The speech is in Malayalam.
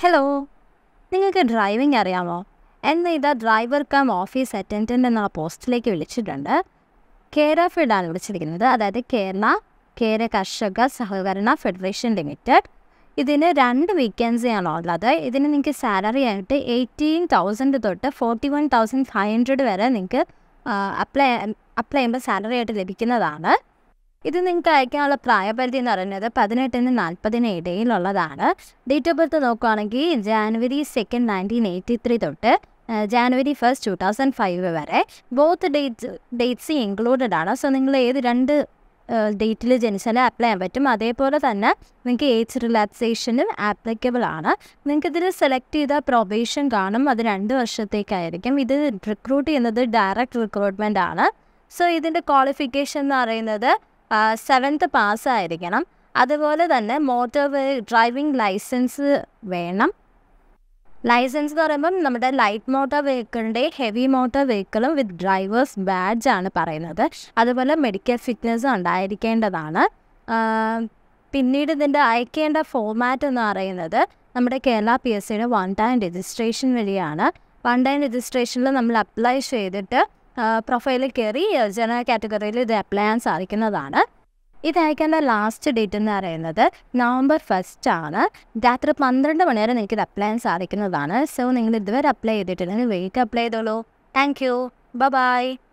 ഹലോ നിങ്ങൾക്ക് ഡ്രൈവിംഗ് അറിയാമോ എന്നെ ഇതാ ഡ്രൈവർ കം ഓഫീസ് അറ്റൻഡൻ്റ് എന്ന പോസ്റ്റിലേക്ക് വിളിച്ചിട്ടുണ്ട് കേരഫെഡാണ് വിളിച്ചിരിക്കുന്നത് അതായത് കേരള കേര കർഷക സഹകരണ ഫെഡറേഷൻ ലിമിറ്റഡ് ഇതിന് രണ്ട് വേക്കൻസിയാണ് ഉള്ളത് ഇതിന് നിങ്ങൾക്ക് സാലറി ആയിട്ട് എയ്റ്റീൻ തൗസൻഡ് തൊട്ട് forty one thousand five hundred വരെ നിങ്ങൾക്ക് അപ്ലൈ അപ്ലൈ ചെയ്യുമ്പോൾ സാലറി ആയിട്ട് ലഭിക്കുന്നതാണ് ഇത് നിങ്ങൾക്ക് അയക്കാനുള്ള പ്രായപരിധി എന്ന് പറയുന്നത് പതിനെട്ടിന് നാൽപ്പതിന് ഇടയിലുള്ളതാണ് ഡേറ്റ് ഓഫ് ബർത്ത് നോക്കുകയാണെങ്കിൽ January second nineteen eighty three തൊട്ട് January first two thousand five വരെ ബോത്ത് ഡേറ്റ്സ് ഡേറ്റ്സ് ഇൻക്ലൂഡഡ് ആണ് സോ നിങ്ങൾ ഏത് രണ്ട് ഡേറ്റിൽ ജനിച്ചാലും അപ്ലൈ ചെയ്യാൻ പറ്റും അതേപോലെ തന്നെ നിങ്ങൾക്ക് ഏജ് റിലാക്സേഷനും ആപ്ലിക്കബിൾ ആണ് നിങ്ങൾക്ക് ഇതിൽ സെലക്ട് ചെയ്ത പ്രൊബേഷൻ കാണും അത് രണ്ട് വർഷത്തേക്കായിരിക്കും ഇത് റിക്രൂട്ട് ചെയ്യുന്നത് ഡയറക്റ്റ് റിക്രൂട്ട്മെൻ്റ് ആണ് സോ ഇതിൻ്റെ ക്വാളിഫിക്കേഷൻ എന്ന് പറയുന്നത് സെവൻത്ത് പാസ്സായിരിക്കണം അതുപോലെ തന്നെ മോട്ടോർ വേ ഡ്രൈവിംഗ് ലൈസൻസ് വേണം ലൈസൻസ് എന്ന് പറയുമ്പം നമ്മുടെ ലൈറ്റ് മോട്ടോർ വെഹിക്കിളിൻ്റെ ഹെവി മോട്ടോർ വെഹിക്കിളും വിത്ത് ഡ്രൈവേഴ്സ് ബാഡ്ജ് ആണ് പറയുന്നത് അതുപോലെ മെഡിക്കൽ ഫിറ്റ്നസ് ഉണ്ടായിരിക്കേണ്ടതാണ് പിന്നീട് ഇതിൻ്റെ അയക്കേണ്ട ഫോമാറ്റ് എന്ന് പറയുന്നത് നമ്മുടെ കേരള പി എസ് സിയുടെ വൺ ടൈം രജിസ്ട്രേഷൻ വഴിയാണ് വൺ ടൈം രജിസ്ട്രേഷനിൽ നമ്മൾ അപ്ലൈ ചെയ്തിട്ട് പ്രൊഫൈലിൽ കയറി ജനറൽ കാറ്റഗറിയിൽ ഇത് അപ്ലൈ ചെയ്യാൻ സാധിക്കുന്നതാണ് ഇത് അയക്കേണ്ട ലാസ്റ്റ് ഡേറ്റ് എന്ന് പറയുന്നത് നവംബർ ഫസ്റ്റ് ആണ് രാത്രി പന്ത്രണ്ട് മണി വരെ നിങ്ങൾക്ക് ഇത് അപ്ലൈ ചെയ്യാൻ സാധിക്കുന്നതാണ് സോ നിങ്ങൾ ഇതുവരെ അപ്ലൈ ചെയ്തിട്ടില്ലെങ്കിൽ വെയിറ്റ് അപ്ലൈ ചെയ്തോളൂ താങ്ക് യു ബൈ